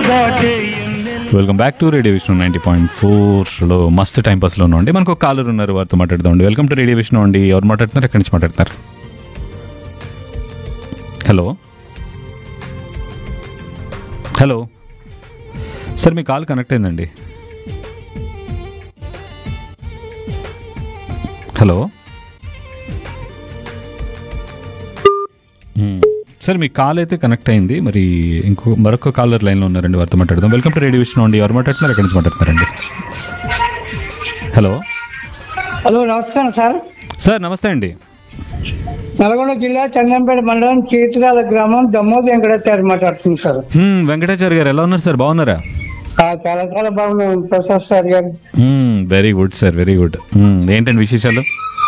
దాటే ఎన్నెల్ welcome back to radio Vishnu ninety point ఫోర్లో మస్తు టైం పాస్లో ఉండి మనకు ఒక కాలర్ ఉన్నారు వారితో మాట్లాడుతాం వెల్కమ్ టు రేడియో విష్ణు అండి ఎవరు మాట్లాడుతున్నారు ఎక్కడి నుంచి మాట్లాడుతున్నారు హలో హలో సార్ మీ కాల్ కనెక్ట్ అయిందండి హలో మ్మ్. సార్ మీ కాల్ అయితే కనెక్ట్ అయింది మరి ఇంకో మరొక కాలర్ లైన్లో ఉన్నారండి వారితో మాట్లాడదాం వెల్కమ్ టు రేడియో విష్ణు అండి ఎవరు మాట్లాడుతున్నారు ఎక్కడి నుంచి మాట్లాడుతున్నారండి హలో హలో నమస్కారం సార్ సార్ నమస్తే అండి నల్గొండ జిల్లా చందంపేట మండలం చీతరాల గ్రామం దమ్మోద్ వెంకటాచారి మాట్లాడుతుంది సార్ మ్మ్, వెంకటాచారి గారు ఎలా ఉన్నారు సార్ బాగున్నారా ఆ, చాలా చాలా బాగున్నాం ప్రసాద్ సార్ గారు very good sir very good ఏంటండి విశేషాలు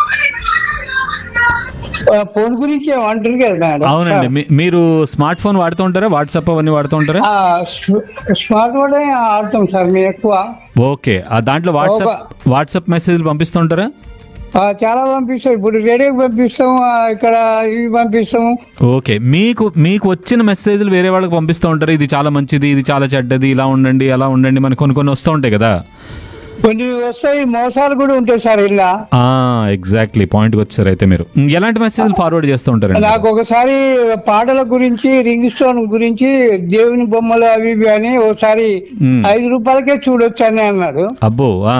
ఆ, ఫోన్ గురించి ఏమంటారు కదా మేడం అవునండి మీ- మీరు స్మార్ట్ ఫోన్ వాడుతూ ఉంటారా వాట్సాప్ అవన్నీ వాడుతూ ఉంటారా ఆ, స్మ- స్మార్ట్ ఫోన్ ఆడతాం సార్ మేము ఎక్కువ ఓకే ఆ దాంట్లో వాట్సాప్ వాట్సాప్ మెసేజ్లు పంపిస్తూ ఉంటారా ఆ, చాలా పంపిస్తాం ఇప్పుడు రేడియోకి పంపిస్తాం ఆ, ఇక్కడ ఇవి పంపిస్తాం ఓకే మీకు మీకు వచ్చిన మెసేజ్లు వేరే వాళ్ళకి పంపిస్తూ ఉంటారు ఇది చాలా మంచిది ఇది చాలా చెడ్డది ఇలా ఉండండి అలా ఉండండి మనకి కొన్ని కొన్ని వస్తూ ఉంటాయి కదా కొన్ని వస్తాయి మోసాలు కూడా ఉంటాయి సార్ ఇలా ఆ ఎగ్జాక్ట్లీ పాయింట్కి వచ్చారు అయితే మీరు మ్, ఎలాంటి మెసేజ్లు ఫార్వర్డ్ చేస్తూ ఉంటారండి నాకు ఒకసారి పాటల గురించి రింగ్ స్టోన్ గురించి దేవుని బొమ్మలు అవి ఇవి అని ఒకసారి మ్. ఐదు రూపాయలకే చూడొచ్చు అని అన్నాడు అబ్బో ఆ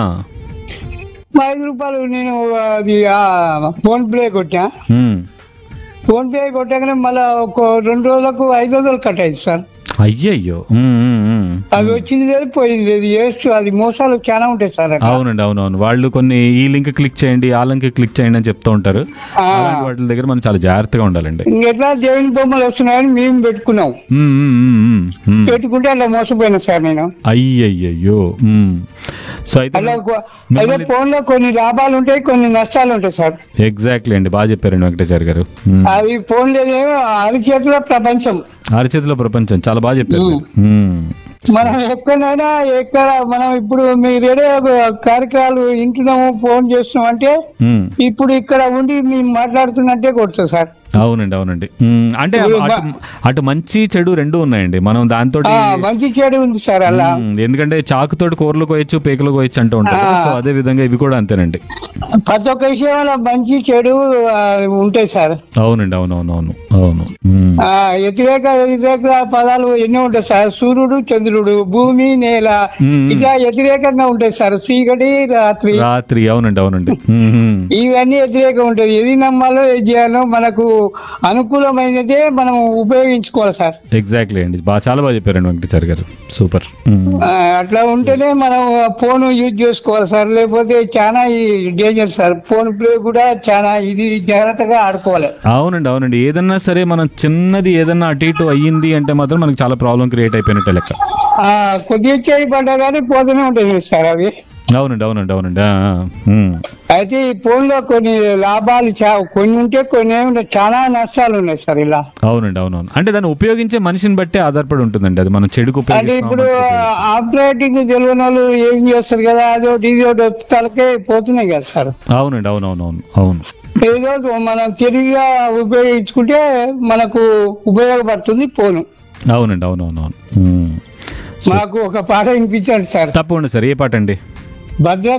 మా ఐదు రూపాయలు నేను అది ఆ, ఫోన్ ప్లే కొట్టా మ్. ఫోన్ పే కొట్టగానే మళ్ళీ ఒక రెండు రోజులకు ఐదు వందలు కట్ అయింది సార్ అయ్యయ్యో మ్, మ్, మ్. అది వచ్చింది లేదు పోయింది లేదు వేస్ట్ అది మోసాలు చాలా ఉంటాయి సార్ అక్కడ. అవునండి అవునవును వాళ్ళు కొన్ని ఈ లింక్ క్లిక్ చేయండి ఆ లింక్ క్లిక్ చేయండి అని చెప్తూ ఉంటారు ఆ. అలాంటి వాటి దగ్గర మనం చాలా జాగ్రత్తగా ఉండాలండి ఇంకెట్లా దేవుని బొమ్మలు వస్తున్నాయని మేము పెట్టుకున్నాం మ్, మ్, మ్, మ్, మ్. పెట్టుకుంటే అట్లా మోసపోయినా సార్ నేను అయ్యయ్యో మ్. సో అయితే అట్లా ఒక- అయితే ఫోన్ లో కొన్ని లాభాలు ఉంటాయి కొన్ని నష్టాలు ఉంటాయి సార్ ఎగ్జాక్ట్లీ అండి బాగా చెప్పారండి వెంకటాచారి గారు మ్. అది ఫోన్ లేదేమో అరిచేతుల ప్రపంచం అరచేతిలో ప్రపంచం చాలా బాగా చెప్పారు మీరు. మ్. మనం ఎక్కడైనా ఎక్కడ మనం ఇప్పుడు మీ రేడియో కార్యక్రమాలు వింటున్నాము ఫోన్ చేస్తున్నాం అంటే మ్. ఇప్పుడు ఇక్కడ ఉండి మేము మాట్లాడుతున్నట్టే కొడుతుంది సార్ అవునండి అవునండి మ్, అంటే అటు అటు మంచి చెడు రెండు ఉన్నాయండి మనం దాంతో ఆ, మంచి చెడు ఉంది సార్ అలా ఎందుకంటే చాకుతోటి కూరలు కోయచ్చు పేకలు కోయచ్చు అంటూ ఉంటారు ఆ. సో అదే విధంగా ఇవి కూడా అంతేనండి ప్రతి ఒక్క విషయంలో మంచి చెడు ఆ, ఉంటాయి సార్ అవునండి అవునవునవును అవును మ్. ఆ, వ్యతిరేక వ్యతిరేక పదాలు ఎన్నో ఉంటాయి సార్ సూర్యుడు చంద్రుడు భూమి నేల మ్మ్. ఇట్లా వ్యతిరేకంగా ఉంటాయి సార్ చీకటి రాత్రి రాత్రి అవునండి అవునండి మ్, మ్. ఇవన్నీ వ్యతిరేకంగా ఉంటాయి ఏది నమ్మాలో ఏది చేయాలో మనకు అనుకూలమైనదే మనం ఉపయోగించుకోవాలి సార్ ఎగ్జాక్ట్లీ అండి బాగా చాలా బాగా చెప్పారండి వెంకటాచారి గారు సూపర్ మ్. ఆ, అట్లా ఉంటేనే మనం ఫోన్ యూజ్ చేసుకోవాలి సార్ లేకపోతే చాలా డేంజర్ సార్ ఫోన్ ప్లే కూడా చాలా ఇది జాగ్రత్తగా ఆడుకోవాలి అవునండి అవునండి ఏదన్నా సరే మనం చిన్నది ఏదన్నా అటు ఇటు అయ్యింది అంటే మాత్రం మనకి చాలా ప్రాబ్లం క్రియేట్ అయిపోయినట్టే లెక్క ఆ, కొద్దిగా చేయి పడ్డా కానీ పోతూనే ఉంటాయి సార్ అవి అవునండి అవునండి అవునండి ఆ, ఆ. మ్. అయితే ఈ ఫోన్ లో కొన్ని లాభాలు చా- కొన్ని ఉంటే కొన్ని ఏమి చాలా నష్టాలు ఉన్నాయి సార్ ఇలా అవునండి అవునవును అంటే దాన్ని ఉపయోగించే మనిషిని బట్టే ఆధారపడి ఉంటుందండి అది మనం చెడుకు అంటే ఇప్పుడు ఉపయోగిస్తున్నాం ఆపరేటింగ్ తెలియని వాళ్ళు ఏం చేస్తారు కదా అదొకటి ఇది ఒకటి తలకే పోతున్నాయి కదా సార్ అవునండి అవునవునవును అవును ఏదో మనం తిరిగిగా ఉపయోగించుకుంటే మనకు ఉపయోగపడుతుంది ఫోను అవునండి అవునవునవును మ్. మాకు ఒక పాట వినిపించండి సార్ తప్పకుండా సార్ ఏ పాట అండి భద్ర